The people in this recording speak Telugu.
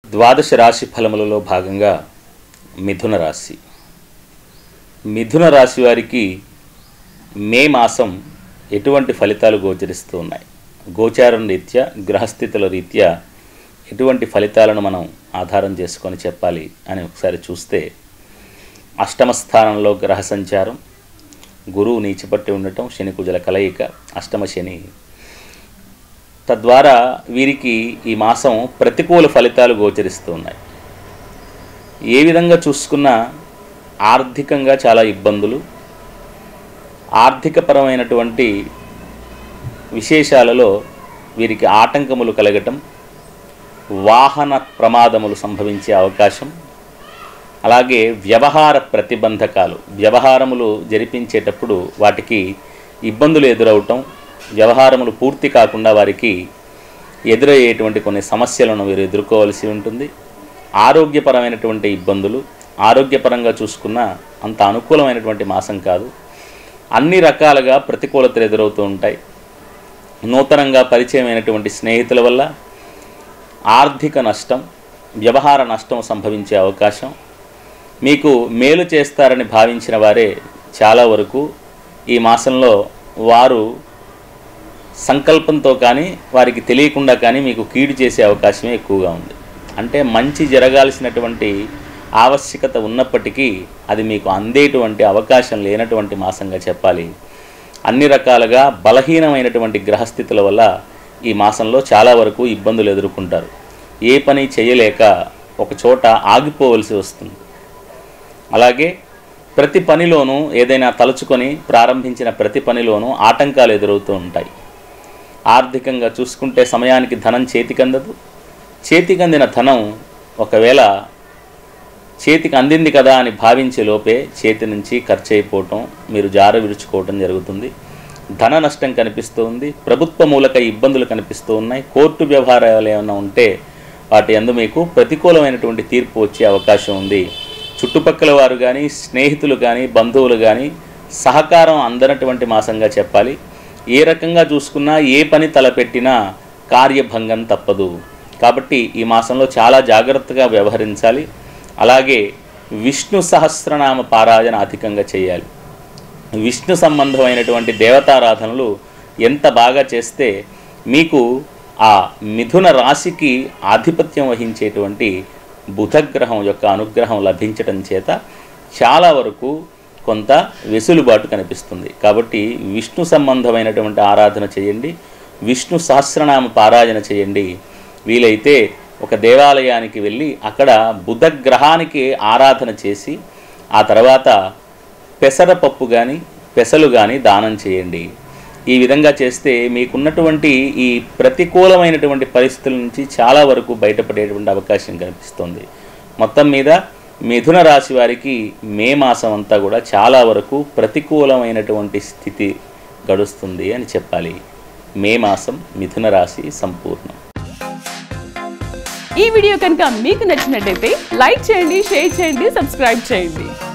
ద్వాదశ రాశి ఫలములలో భాగంగా మిథున రాశి మిథున రాశి వారికి మే మాసం ఎటువంటి ఫలితాలు గోచరిస్తూ ఉన్నాయి గోచారం రీత్యా గ్రహస్థితుల రీత్యా ఎటువంటి ఫలితాలను మనం ఆధారం చేసుకొని చెప్పాలి అని ఒకసారి చూస్తే అష్టమ స్థానంలో గ్రహ సంచారం గురువు నీచిపట్టి ఉండటం శని కుజల కలయిక అష్టమ శని తద్వారా వీరికి ఈ మాసం ప్రతికూల ఫలితాలు గోచరిస్తూ ఉన్నాయి ఏ విధంగా చూసుకున్నా ఆర్థికంగా చాలా ఇబ్బందులు ఆర్థికపరమైనటువంటి విశేషాలలో వీరికి ఆటంకములు కలగటం వాహన ప్రమాదములు సంభవించే అవకాశం అలాగే వ్యవహార ప్రతిబంధకాలు వ్యవహారములు జరిపించేటప్పుడు వాటికి ఇబ్బందులు ఎదురవటం వ్యవహారములు పూర్తి కాకుండా వారికి ఎదురయ్యేటువంటి కొన్ని సమస్యలను వీరు ఎదుర్కోవాల్సి ఉంటుంది ఆరోగ్యపరమైనటువంటి ఇబ్బందులు ఆరోగ్యపరంగా చూసుకున్న అంత అనుకూలమైనటువంటి మాసం కాదు అన్ని రకాలుగా ప్రతికూలతలు ఎదురవుతూ ఉంటాయి నూతనంగా పరిచయమైనటువంటి స్నేహితుల వల్ల ఆర్థిక నష్టం వ్యవహార నష్టం సంభవించే అవకాశం మీకు మేలు చేస్తారని భావించిన వారే చాలా వరకు ఈ మాసంలో వారు సంకల్పంతో కానీ వారికి తెలియకుండా కానీ మీకు కీడు చేసే అవకాశమే ఎక్కువగా ఉంది అంటే మంచి జరగాల్సినటువంటి ఆవశ్యకత ఉన్నప్పటికీ అది మీకు అందేటువంటి అవకాశం లేనటువంటి మాసంగా చెప్పాలి అన్ని రకాలుగా బలహీనమైనటువంటి గ్రహస్థితుల వల్ల ఈ మాసంలో చాలా వరకు ఇబ్బందులు ఎదుర్కొంటారు ఏ పని చేయలేక ఒక చోట ఆగిపోవలసి వస్తుంది అలాగే ప్రతి పనిలోనూ ఏదైనా తలుచుకొని ప్రారంభించిన ప్రతి పనిలోనూ ఆటంకాలు ఎదురవుతూ ఉంటాయి ఆర్థికంగా చూసుకుంటే సమయానికి ధనం చేతికందదు చేతికందిన ధనం ఒకవేళ చేతికి అందింది కదా అని భావించే లోపే చేతి నుంచి ఖర్చు అయిపోవటం మీరు జార విరుచుకోవటం జరుగుతుంది ధన నష్టం కనిపిస్తూ ఉంది ప్రభుత్వ మూలక ఇబ్బందులు కనిపిస్తూ ఉన్నాయి కోర్టు వ్యవహారాలు ఏమైనా ఉంటే వాటి అందు మీకు ప్రతికూలమైనటువంటి తీర్పు వచ్చే అవకాశం ఉంది చుట్టుపక్కల వారు కానీ స్నేహితులు కానీ బంధువులు కానీ సహకారం అందనటువంటి మాసంగా చెప్పాలి ఏ రకంగా చూసుకున్నా ఏ పని తలపెట్టినా కార్యభంగం తప్పదు కాబట్టి ఈ మాసంలో చాలా జాగ్రత్తగా వ్యవహరించాలి అలాగే విష్ణు సహస్రనామ పారాయణ అధికంగా చేయాలి విష్ణు సంబంధమైనటువంటి దేవతారాధనలు ఎంత బాగా చేస్తే మీకు ఆ మిథున రాశికి ఆధిపత్యం వహించేటువంటి బుధగ్రహం యొక్క అనుగ్రహం లభించటం చేత చాలా వరకు కొంత వెసులుబాటు కనిపిస్తుంది కాబట్టి విష్ణు సంబంధమైనటువంటి ఆరాధన చేయండి విష్ణు సహస్రనామ పారాయణ చేయండి వీలైతే ఒక దేవాలయానికి వెళ్ళి అక్కడ బుధగ్రహానికి ఆరాధన చేసి ఆ తర్వాత పెసరపప్పు కానీ పెసలు కానీ దానం చేయండి ఈ విధంగా చేస్తే మీకున్నటువంటి ఈ ప్రతికూలమైనటువంటి పరిస్థితుల నుంచి చాలా వరకు బయటపడేటువంటి అవకాశం కనిపిస్తుంది మొత్తం మీద మిథున రాశి వారికి మే మాసం అంతా కూడా చాలా వరకు ప్రతికూలమైనటువంటి స్థితి గడుస్తుంది అని చెప్పాలి మే మాసం మిథున రాశి సంపూర్ణం ఈ వీడియో కనుక మీకు నచ్చినట్టయితే లైక్ చేయండి షేర్ చేయండి సబ్స్క్రైబ్ చేయండి